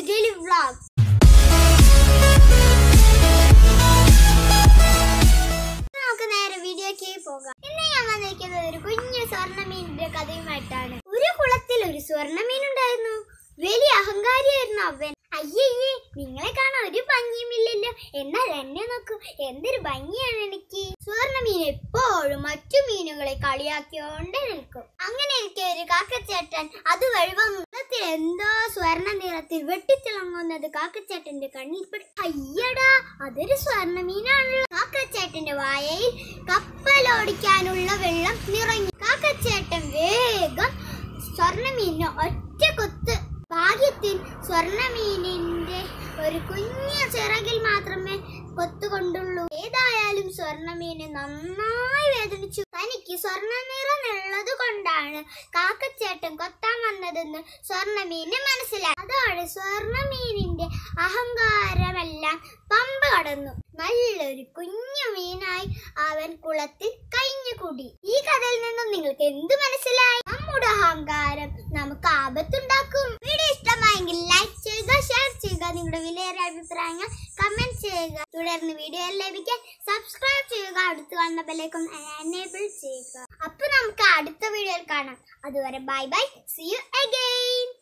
സുജലി vlog നമുക്ക് നേരെ വീഡിയോക്ക് പോകാം ഇന്ന് ഞാൻ വന്നിരിക്കുന്നത് ഒരു കുഞ്ഞു സ്വർണ്ണമീനിന്റെ കഥയുമായിട്ടാണ് ഒരു കുളത്തിൽ ഒരു സ്വർണ്ണമീൻ ഉണ്ടായിരുന്നു വലിയ അഹങ്കാരിയായിരുന്നു അവൻ അയ്യേ നിങ്ങളെ കാണാൻ ഒരു ഭംഗിയുമില്ലല്ലോ എന്നാൽ എന്നെ നോക്കൂ എന്തൊരു ഭംഗിയാണ് എനിക്ക് സ്വർണ്ണമീൻ എപ്പോഴും മറ്റു മീനുകളെ കളിയാക്കിയോണ്ട് നിൽക്കും അങ്ങനെ എനിക്ക് ഒരു കാക്കച്ചേട്ടൻ അത് വഴി വന്നു വെള്ളത്തിൽ എന്തോ സ്വർണ്ണ നിറത്തിൽ വെട്ടിത്തിളങ്ങുന്നത് കാക്കച്ചേട്ടന്റെ കണ്ണിൽ പെട്ടു അയ്യടാ അതൊരു സ്വർണ്ണമീനാണല്ലോ കാക്കച്ചേട്ടന്റെ വായയിൽ കപ്പലോടിക്കാനുള്ള വെള്ളം നിറഞ്ഞു കാക്കച്ചേട്ടൻ വേഗം സ്വർണ്ണമീനിന് ഒറ്റ കൊത്ത് ഭാഗ്യത്തിൽ സ്വർണ്ണമീനിന്റെ ഒരു കുഞ്ഞു ചിറകിൽ മാത്രമേ കൊത്തുകൊണ്ടുള്ളൂ ഏതായാലും സ്വർണ്ണമീന് നന്നായി വേദനിച്ചു തനിക്ക് സ്വർണ്ണ നിറമുള്ളത് കൊണ്ടാണ് കാക്കച്ചേട്ടൻ കൊത്താൻ വന്നതെന്ന് സ്വർണ്ണമീന് മനസ്സിലായി അതോടെ സ്വർണ്ണമീനിന്റെ അഹങ്കാരമെല്ലാം പമ്പ കടന്നു നല്ലൊരു കുഞ്ഞു മീനായി അവൻ കുളത്തിൽ കഴിഞ്ഞുകൂടി ഈ കഥയിൽ നിന്നും നിങ്ങൾക്ക് എന്ത് മനസ്സിലായി നമ്മുടെ അഹങ്കാരം നമുക്ക് ആപത്തുണ്ടാക്കും വീഡിയോ ഇഷ്ടമായെങ്കിൽ ലൈക്ക് ചെയ്യുക ഷെയർ ചെയ്യുക നിങ്ങളുടെ വിലയേറിയ അഭിപ്രായങ്ങൾ കമന്റ് ചെയ്യുക തുടർന്ന് വീഡിയോ ലഭിക്കാൻ സബ്സ്ക്രൈബ് ചെയ്യുക അടുത്ത് കാണുന്ന ബെല്ലൈക്കൺ എനേബിൾ ചെയ്യുക അപ്പൊ നമുക്ക് അടുത്ത വീഡിയോയിൽ കാണാം അതുവരെ bye bye see you again